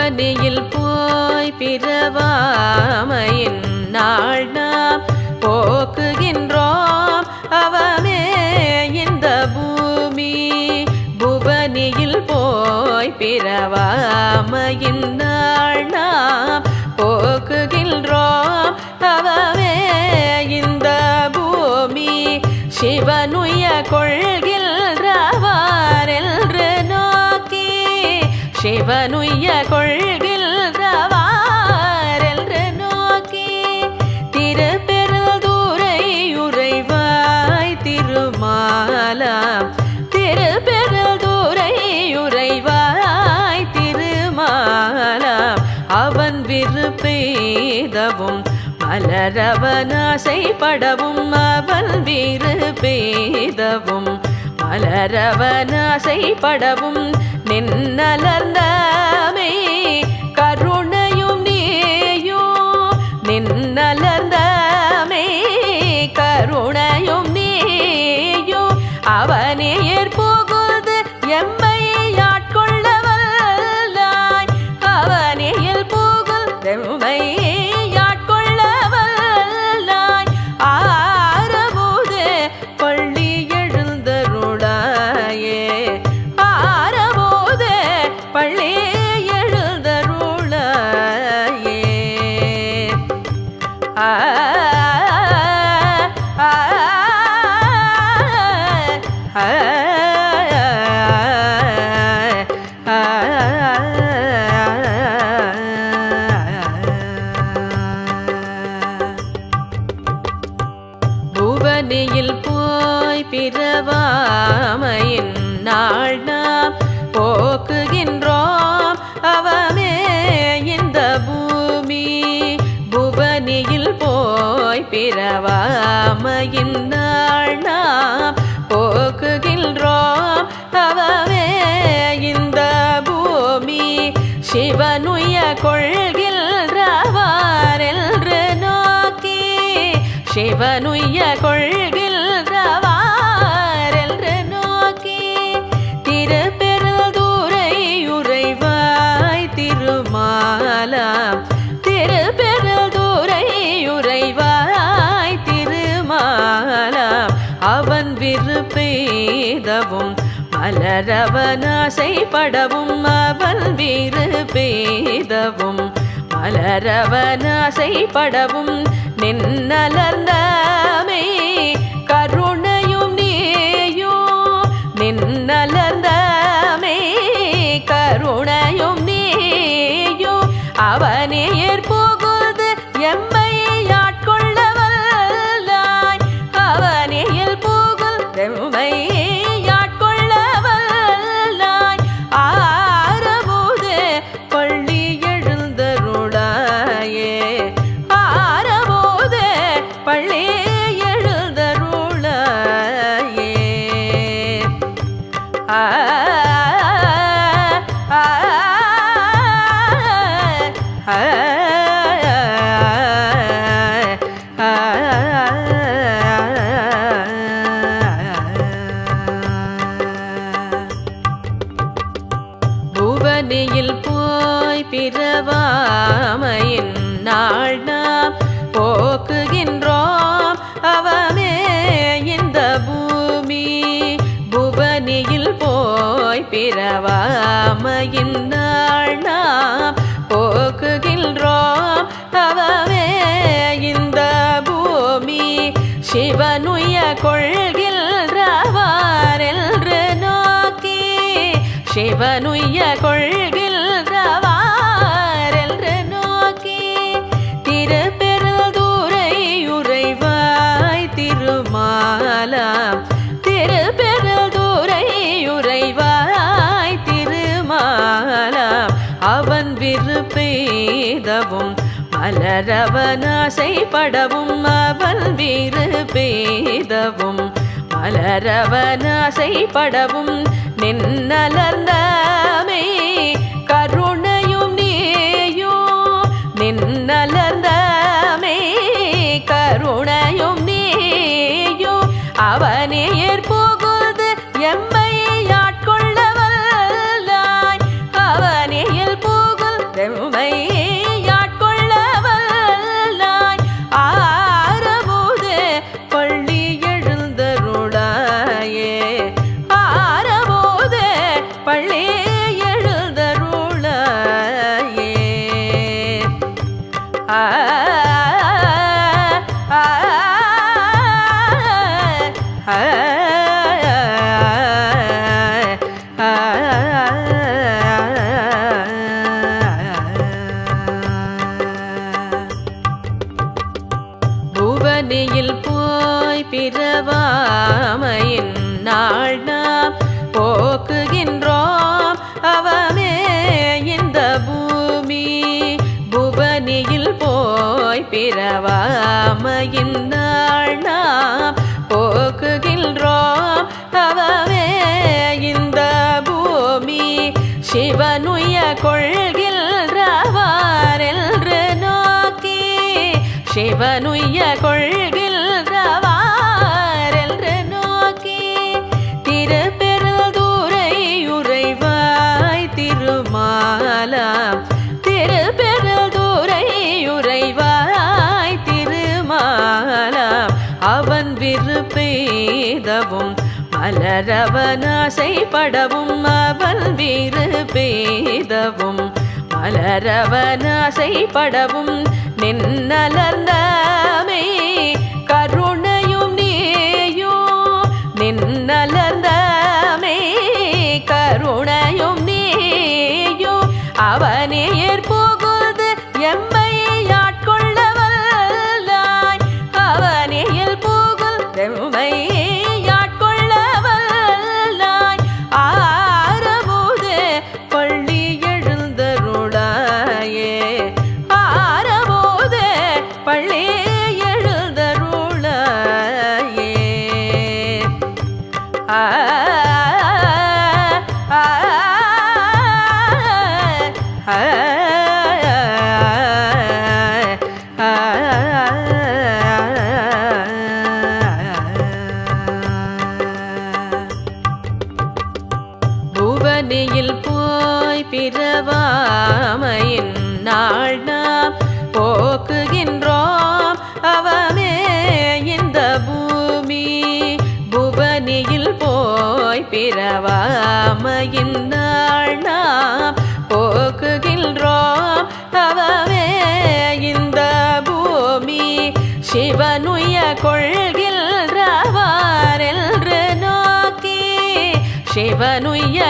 புவனியில் போய் பிறவாமையின் நாள் நாம் போக்குகின்றோம் அவமே இந்த பூமி புவனியில் போய் பிறவாமையின் நாள் நாம் போக்குகின்றோம் அவமே இந்த பூமி சிவனுய கொள்கின்றவார் என்று நோக்கி சிவனுய கொள்கின்றவார் என்று நோக்கி திருப்பெருந்துரை உறைவாய் திருமாலாம் திருப்பெருந்துரை உறைவாய் திருமாலாம் அவன் விருப்பெய்தவும் மலரவனாசைப்படவும் அவன் விருப்பெய்தவும் மலரவனாசைப்படவும் நின்னலர்ந்தமே கருணையும் நீயும் நின்னலர்ந்தமே கருணையும் நீயும் அவனே ஏற்புகுது எம்மை ஆட்கொள்ளவல்லாய் அவனேயில் புகழ் எம்மை ஆட்கொள்ளவல்லாய் ஆரமுதே பள்ளி எழுந்தருளாயே ஆரமுதே பள்ளி எழுந்தருளாயே ஆ ஆ ஆ புவனியில் போய் பிறவாமையின் நாள் நாம் போக்குகின்றோம் அவமே இந்த பூமி புவனியில் போய் பிறவாமையின் நாள் நாம் போக்குகின்றோம் அவமே இந்த பூமி சிவனுய கொள்கின்றவார் என்று நோக்கி சிவனுய கொள்கின்றவார் என்று நோக்கி திருப்பெருந்துரை உறைவாய் திருமாலாம் திருப்பெருந்துரை உறைவாய் திருமாலாம் அவன் விருப்பெய்தவும் மலரவனாசைப்படவும் அவன் விருப்பெய்தவும் மலரவனாசைப்படவும் நின்னலர்ந்தமே கருணையும் நீயும் நின்னலர்ந்தமே கருணையும் நீயும் அவனே ஏற்புகுது எம்மை ஆட்கொள்ளவல்லாய் அவனேயில் புகழ் எம்மை ஆட்கொள்ளவல்லாய் ஆரமுதே பள்ளி எழுந்தருளாயே ஆரமுதே பள்ளி எழுந்தருளாயே ஆ ஆ ஆ புவனியில் போய் பிறவாமையின் நாள் நாம் போக்குகின்றோம் அவமே இந்த பூமி புவனியில் போய் பிறவாமையின் நாள் நாம் போக்குகின்றோம் அவமே இந்த பூமி சிவனுய கொள்கின்றவார் என்று நோக்கி சிவனுய கொள்கின்றவார் என்று நோக்கி திருப்பெருந்துரை உறைவாய் திருமாலாம் திருப்பெருந்துரை உறைவாய் திருமாலாம் அவன் விருப்பெய்தவும் மலரவனாசைப்படவும் அவன் விருப்பெய்தவும் மலரவனாசைப்படவும் நின்னலர்ந்தமே கருணையும் நீயும் நின்னலர்ந்தமே கருணையும் நீயும் அவனே ஏற்புகுது எம்மை ஆட்கொள்ளவல்லாய் அவனேயில் புகழ் பிறவாமையின் நாள் நாம் போக்குகின்றோம் அவவே இந்த பூமி சிவனுய கொள்கின்றவாரென்று நோக்கி சிவனுய கொள்கின்றவாரென்று நோக்கி திருப்பெருந்துரை உறைவாய் திருமாலாம் திருப்பெருந்துரை உறைவாய் திருமாலாம் அவன் விருப்பேதவும் மலரவனாசைப்படவும் அவன் விருப்பேதவும் மலரவனாசைப்படவும் நின்னலர்ந்தமே கருணையும் நீயும் நின்னலர்ந்தமே கருணையும் நீயும் அவனே ஏற்புகுது எம்மை ஆட்கொள்ளவல்லாய் அவனேயில் புகழ் எம்மை ஆட்கொள்ளவல்லாய் ஆரமுதே பள்ளி எழுந்தருளாயே ஆரமுதே பள்ளி எழுந்தருளாயே ஆ ஆ ஆ புவனியில் போய் பிறவாமையின் நாள் நாம் போக்குகின்றோம் அவமே இந்த பூமி புவனியில் போய் பிறவாமையின் நாள் நாம் போக்குகின்றோம் அவமே இந்த பூமி சிவனுய கொள்கின்றவாரென்று நோக்கி சிவனுய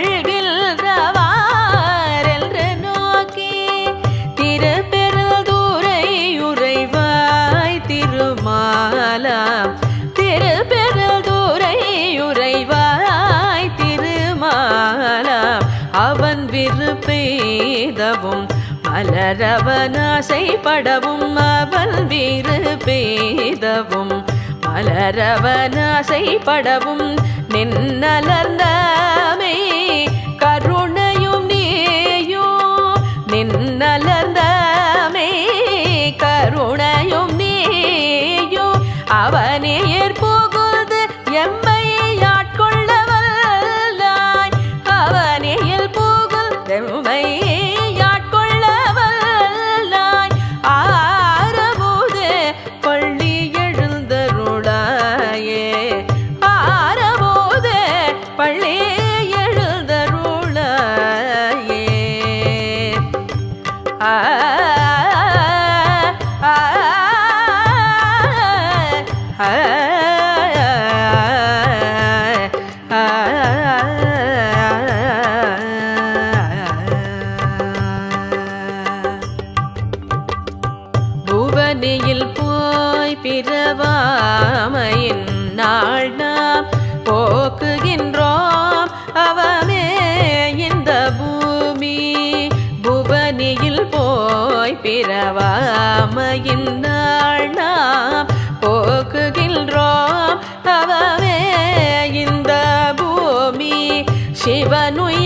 கொள்கின்றவாரென்று நோக்கி திருப்பெருந்துரை உறைவாய் திருமாலாம் திருப்பெருந்துரை உறைவாய் திருமாலாம் அவன் விருப்பேதவும் மலரவனாசைப்படவும் அவன் விருப்பேதவும் மலரவனாசைப்படவும் நின்னலர்ந்தமே கருணையும் நீயும் நின்னலர்ந்தமே கருணையும் நீயும் அவனே ஏற்புகுது எம்மை ஆட்கொள்ளவல்லாய் அவனேயில் புகழ் எம்மை ஆட்கொள்ளவல்லாய் ஆரமுதே பள்ளி எழுந்தருளாயே ஆரமுதே பள்ளி எழுந்தருளாயே ஆ ஆ ஆ புவனியில் போய் பிறவாமையின் நாள் நாம் போக்குகின்றோம் அவமே இந்த பூமி புவனியில் போய் பிறவாமையின் நாள் நாம் போக்குகின்றோம் அவமே இந்த பூமி சிவனுய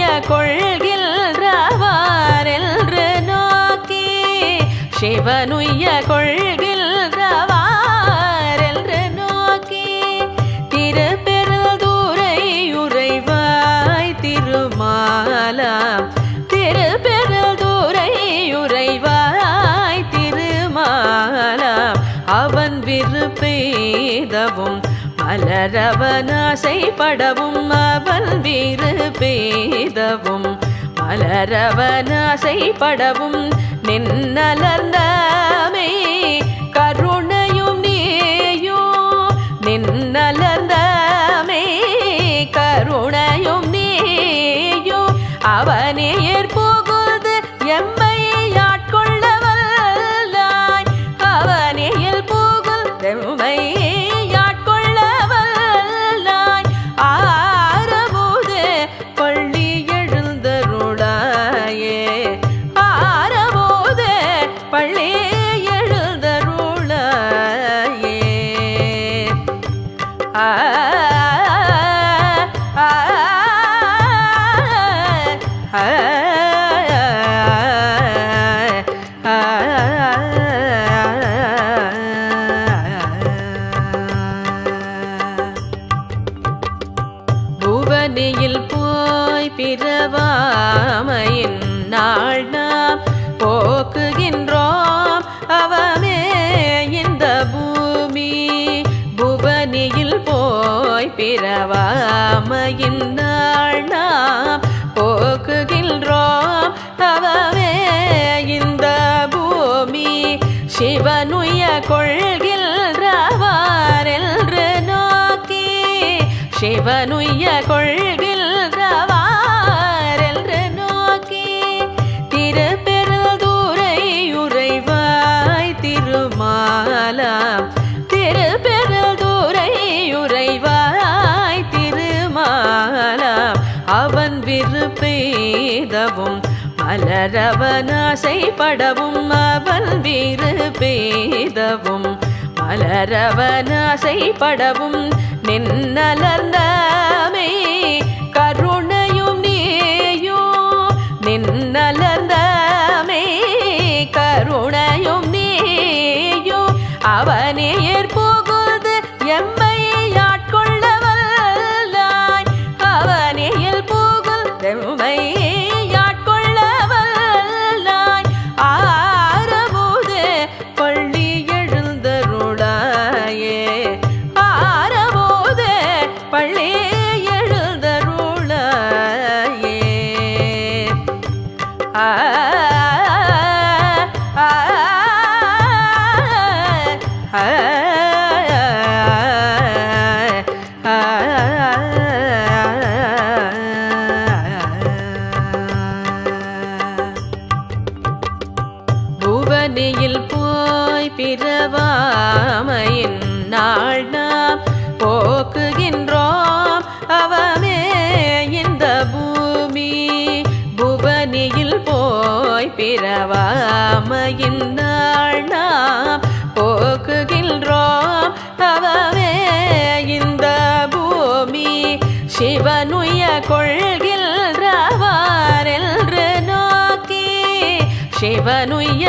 கொள்கின்றவாரென்று நோக்கி சிவனுய கொள்கின்றவாரென்று நோக்கி திருப்பெருந்துரை உறைவாய் திருமாலாம் திருப்பெருந்துரை உறைவாய் திருமாலாம் அவன் விருப்பேதவும் மலரவனாசைப்படவும் அவன் விருப்பேதவும் மலரவனாசைப்படவும் நின்னலர்ந்தமே கருணையும் நீயும் நின்னலர்ந்தமே கருணையும் நீயும் அவனே ஏற்புகுது எம்மை ஆட்கொள்ளவல்லாய் அவனேயில் புகழ் எம்மை ஆட்கொள்ளவல்லாய் ஆரமுதே பள்ளி எழுந்தருளாயே ஆரமுதே பள்ளி எழுந்த புவனியில் போய் பிறவாமையின் நாள் நாம் போக்குகின்றோம் அவமே இந்த பூமி புவனியில் போய் பிறவாமையின் நாள் நாம் போக்குகின்றோம் அவமே இந்த பூமி சிவனுய கொள்கின்றவாரென்று நோக்கி சிவனுய கொள்கின்றவாரென்று நோக்கி திருப்பெருந்துரை உறைவாய் திருமாலாம் திருப்பெருந்துரை உறைவாய் திருமாலாம் அவன் விருப்பெய்தவும் மலரவனாசைப்படவும் அவன் விருப்பெய்தவும் மலரவனாசைப்படவும் நின்னலர்ந்தமே கருணையும் நீயும் நின்னலர்ந்தமே கருணையும் நீயும் அவனே ஏற்போகுது எம்மை ஆட்கொள்ளவல்லாய் அவனேயில் போகுல் எம்மை ஆட்கொள்ளவல்லாய் ஆரபோது பள்ளி எழுந்தருளாயே ஆரபோது பள்ளி எழுந்தருளாயே ஆ ஆ ஆ புவனியில் போய் பிறவாமையின் நாள் நாம் போக்குகின்றோம் அவமே இந்த பூமி புவனியில் போய் பிறவாமையின் நாள் நாம் போக்குகின்றோம் அவமே இந்த பூமி சிவனுய கொள்கின்றவாரென்று நோக்கி சிவனுய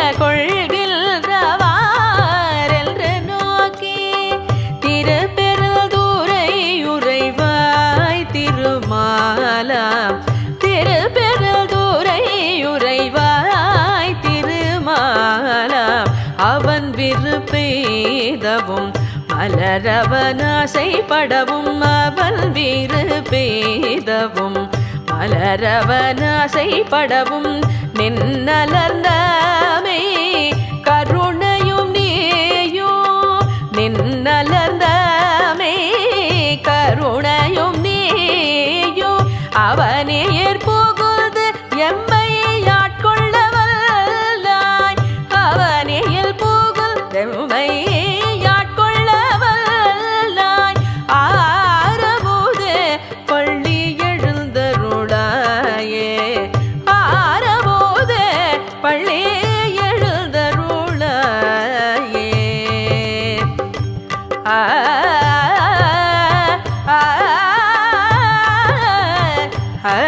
கொள்கின்றவாரென்று நோக்கி திருப்பெருந்துரை உறைவாய் திருமாலாம் திருப்பெருந்துரை உறைவாய் திருமாலாம் அவன் விருப்பெய்தவும் மலரவனாசைப்படவும் அவன் விருப்பெய்தவும் மலரவனாசைப்படவும் நின்னலர்ந்தமே கருணையும் நீயும் நின்னலர்ந்தமே கருணையும் நீயும் அவனே ஏற்போகுது எம்மை ஆட்கொள்ளவல்லாய் அவனேயில் போகுல் எம்மை ஆட்கொள்ளவல்லாய் ஆரபோது பள்ளி எழுந்தருளாயே ஆரபோது பள்ளி எழுந்தருளாயே ஆ ஆ ஆ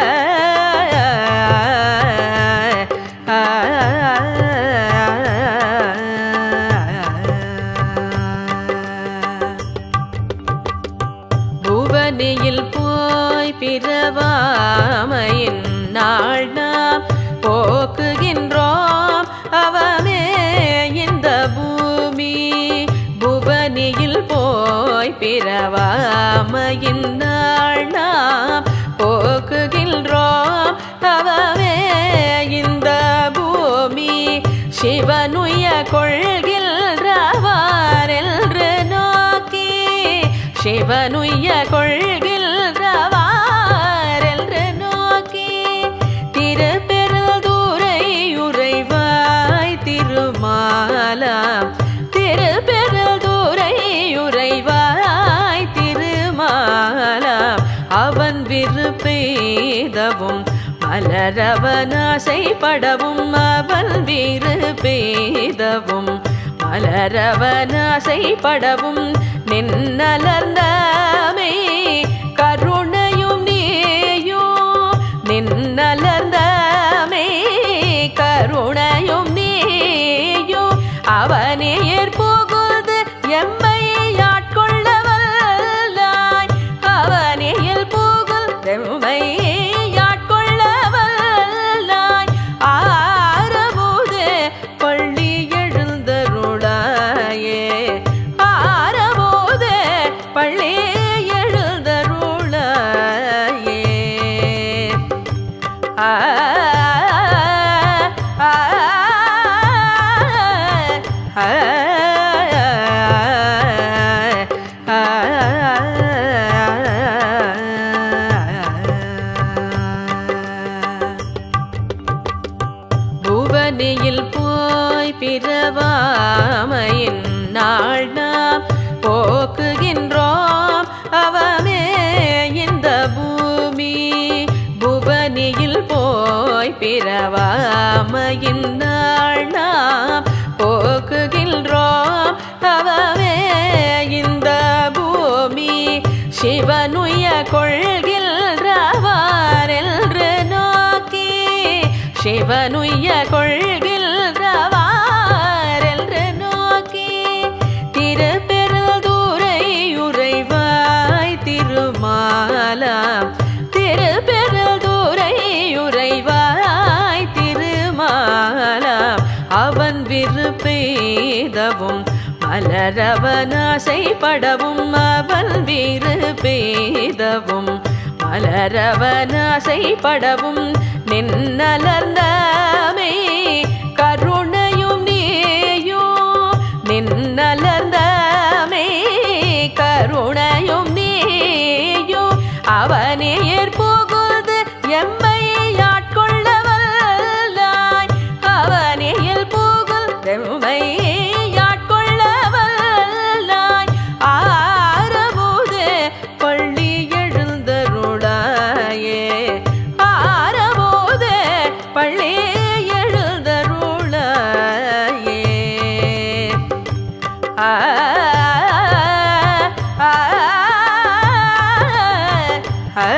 புவனியில் போய் பிறவாமையின் நாள் நாம் போக்குகின்றோம் அவமே இந்த பூமி புவனியில் போய் பிறவாமையின் நாள் நாம் போக்குகின்றோம் அவமே இந்த பூமி சிவனுய கொள்கின்றவாரென்று நோக்கி சிவனுய கொள்கின்றவாரென்று நோக்கி திருப்பெருந்துரை உறைவாய் திருமாலாம் திருப்பெருந்துரை உறைவாய் திருமாலாம் அவன் விருப்பெய்தவும் மலரவனாசைப்படவும் அவன் விருப்பெய்தவும் மலரவனாசைப்படவும் நின்னலர்ந்தமே கருணையும் நீயும் நின்னலர்ந்தமே கருணையும் நீயும் அவனேயர் புகுந்து எம்மை ஆட்கொள்ளவல்லாய் அவனேயல் புகுல் எம்மை ஆட்கொள்ளவல்லாய் ஆரபோது பள்ளி எழுந்தருளாயே ஆரபோது பள்ளி எழுந்தருளாயே ஆ ஆ ஆ புவனியில் போய் பிறவாமையின் நாள் நாம் போக்குகின்றோம் அவமே இந்த பூமி புவனியில் போய் பிறவாமையின் நாள் நாம் போக்குகின்றோம் அவமே இந்த பூமி சிவனுய கொள்கின்றவார் என்று நோக்கி சிவனுய கொள்கின்றவார் என்று நோக்கி திருப்பெருந்துரை உறைவாய் திருமாலாம் திருப்பெருந்துரை உறைவாய் திருமாலாம் அவன் விருப்பெய்தவும் மலரவனாசைப்படவும் அவன் விருப்பெய்தவும் மலரவனாசைப்படவும் நின்னலர்ந்தமே கருணையும் நீயும் நின்னலர்ந்தமே கருணையும் நீயும் அவனே ஏற்புகுது எம்மை ஆட்கொள்ளவல்லாய் அவனேயல் புகழ் எம்மை ஆட்கொள்ளவல்லாய் ஆரபோது பள்ளி எழுந்தருளாயே ஆரபோது பள்ளி எழுந்தருளாயே ஆ ஆ ஆ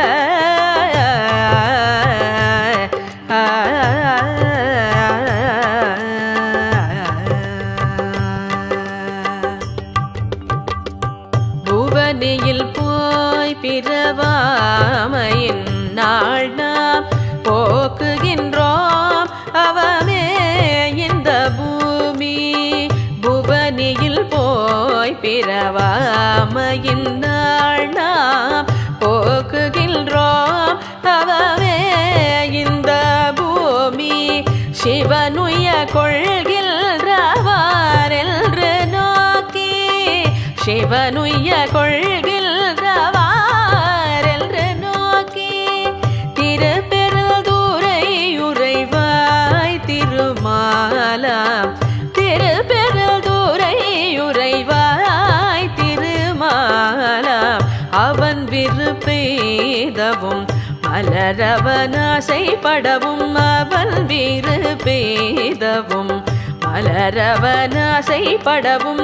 புவனியில் போய் பிறவாமையின் நாள் நாம் போக்குகின்றோம் அவமே இந்த பூமி புவனியில் போய் பிறவாமையின் நாள் நாம் போக்குகின்றோம் அவமே இந்த பூமி சிவனுய கொள்கின்றவார் என்று நோக்கி சிவனுய கொள்கின்றவார் என்று நோக்கி திருப்பெருந்துரை உறைவாய் திருமாலாம் திருப்பெருந்துரை உறைவாய் திருமாலாம் அவன் விருப்பெய்தவும் மலரவனாசைப்படவும் அவன் விருப்பெய்தவும் மலரவனாசைப்படவும்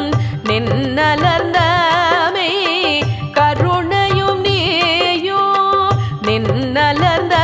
நின்னலர்ந்தமே கருணையும் நீயும் நின்னலர்ந்த